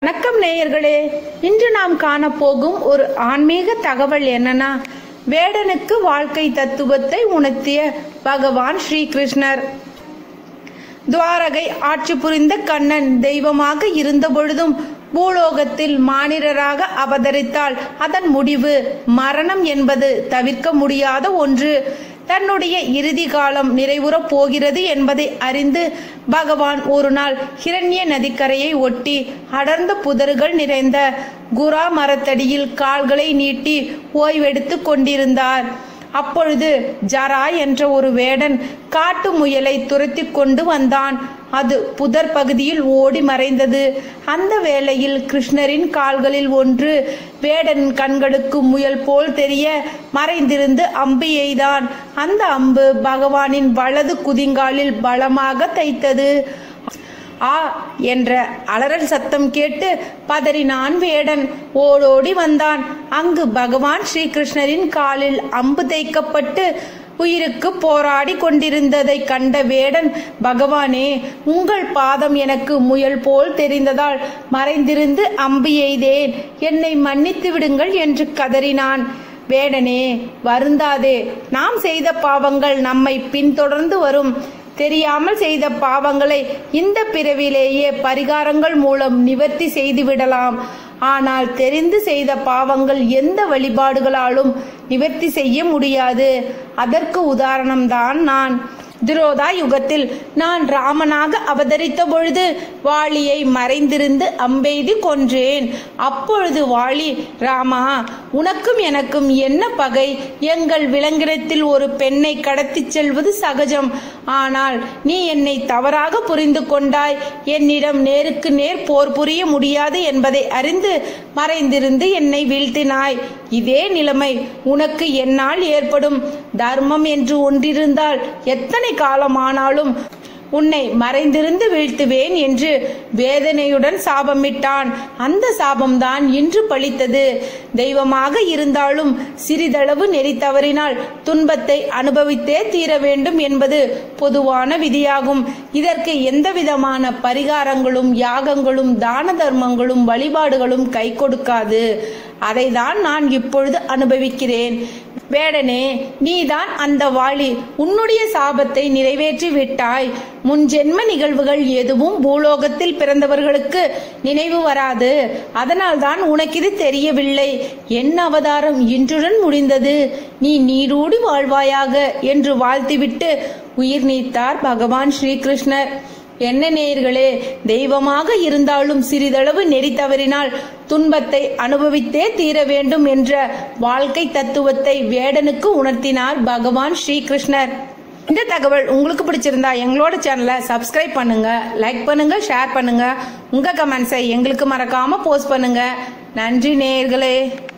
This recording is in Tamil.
வணக்கம் நேயர்களே இன்று நாம் காணப்போகும் ஒரு ஆன்மீக தகவல் என்னன்னா வேடனுக்கு வாழ்க்கை தத்துவத்தை உணர்த்திய பகவான் ஸ்ரீகிருஷ்ணர் துவாரகை ஆட்சி புரிந்த கண்ணன் தெய்வமாக இருந்த பொழுதும் பூலோகத்தில் மானிடராக அவதரித்தால் அதன் முடிவு மரணம் என்பது தவிர்க்க முடியாத ஒன்று தன்னுடைய இறுதி காலம் நிறைவுறப் போகிறது என்பதை அறிந்து பகவான் ஒரு நாள் ஹிரண்ய நதிக்கரையை ஒட்டி அடர்ந்த புதர்கள் நிறைந்த குரா மரத்தடியில் கால்களை நீட்டி ஓய்வெடுத்துக் கொண்டிருந்தார் அப்பொழுது ஜரா என்ற ஒரு வேடன் காட்டு முயலை துரத்தி கொண்டு வந்தான் அது புதர் பகுதியில் ஓடி மறைந்தது அந்த வேளையில் கிருஷ்ணரின் கால்களில் ஒன்று வேடன் கண்களுக்கு முயல் போல் தெரிய மறைந்திருந்து அம்பு எய்தான் அந்த அம்பு பகவானின் வலது குதிங்காலில் பலமாக தைத்தது ஆ என்ற அலறல் சத்தம் கேட்டு பதறினான் வேடன் ஓடோடி வந்தான் அங்கு பகவான் ஸ்ரீகிருஷ்ணரின் காலில் அம்பு தைக்கப்பட்டு உயிருக்கு போராடி கொண்டிருந்ததை கண்ட வேடன் பகவானே உங்கள் பாதம் எனக்கு முயல் போல் தெரிந்ததால் மறைந்திருந்து அம்பு எய்தேன் என்னை மன்னித்து விடுங்கள் என்று கதறினான் வேடனே வருந்தாதே நாம் செய்த பாவங்கள் நம்மை பின்தொடர்ந்து வரும் தெரியாமல் செய்த பாவங்களை இந்த பிறவிலேயே பரிகாரங்கள் மூலம் நிவர்த்தி செய்து விடலாம் ஆனால் தெரிந்து செய்த பாவங்கள் எந்த வழிபாடுகளாலும் நிவர்த்தி செய்ய முடியாது அதற்கு உதாரணம்தான் நான் துரோதா யுகத்தில் நான் ராமனாக அவதரித்த பொழுது வாளியை மறைந்திருந்து அம்பெய்தி கொன்றேன் அப்பொழுது வாளி ராமா உனக்கும் எனக்கும் என்ன பகை எங்கள் விலங்கினத்தில் ஒரு பெண்ணை கடத்திச் செல்வது சகஜம் ஆனால் நீ என்னை தவறாக புரிந்து கொண்டாய் என்னிடம் நேருக்கு நேர் போர் புரிய முடியாது என்பதை அறிந்து மறைந்திருந்து என்னை வீழ்த்தினாய் இதே நிலைமை உனக்கு என்னால் ஏற்படும் தர்மம் என்று ஒன்றிருந்தால் எத்தனை காலமானாலும் உன்னை மறைந்திருந்து வீழ்த்துவேன் என்று வேதனையுடன் சாபமிட்டான் அந்த சாபம்தான் இன்று பழித்தது தெய்வமாக இருந்தாலும் சிறிதளவு நெறி தவறினால் துன்பத்தை அனுபவித்தே தீர வேண்டும் என்பது பொதுவான விதியாகும் இதற்கு எந்தவிதமான பரிகாரங்களும் யாகங்களும் தான தர்மங்களும் வழிபாடுகளும் கை கொடுக்காது அதைதான் நான் இப்பொழுது அனுபவிக்கிறேன் வேடனே நீதான் அந்த வாளி உன்னுடைய சாபத்தை நிறைவேற்றி விட்டாய் முன் ஜென்ம நிகழ்வுகள் எதுவும் பூலோகத்தில் பிறந்தவர்களுக்கு நினைவு வராது அதனால்தான் உனக்கு இது தெரியவில்லை என் அவதாரம் இன்றுடன் முடிந்தது நீ நீடூடி வாழ்வாயாக என்று வாழ்த்திவிட்டு உயிர் நீத்தார் பகவான் ஸ்ரீகிருஷ்ணர் என்ன நேயர்களே தெய்வமாக இருந்தாலும் சிறிதளவு நெறி தவறினால் துன்பத்தை அனுபவித்தே தீர வேண்டும் என்ற வாழ்க்கை தத்துவத்தை வேடனுக்கு உணர்த்தினார் பகவான் ஸ்ரீகிருஷ்ணர் இந்த தகவல் உங்களுக்கு பிடிச்சிருந்தா எங்களோட சேனலை சப்ஸ்கிரைப் பண்ணுங்க லைக் பண்ணுங்க ஷேர் பண்ணுங்க உங்க கமெண்ட்ஸை எங்களுக்கு மறக்காம போஸ்ட் பண்ணுங்க நன்றி நேயர்களே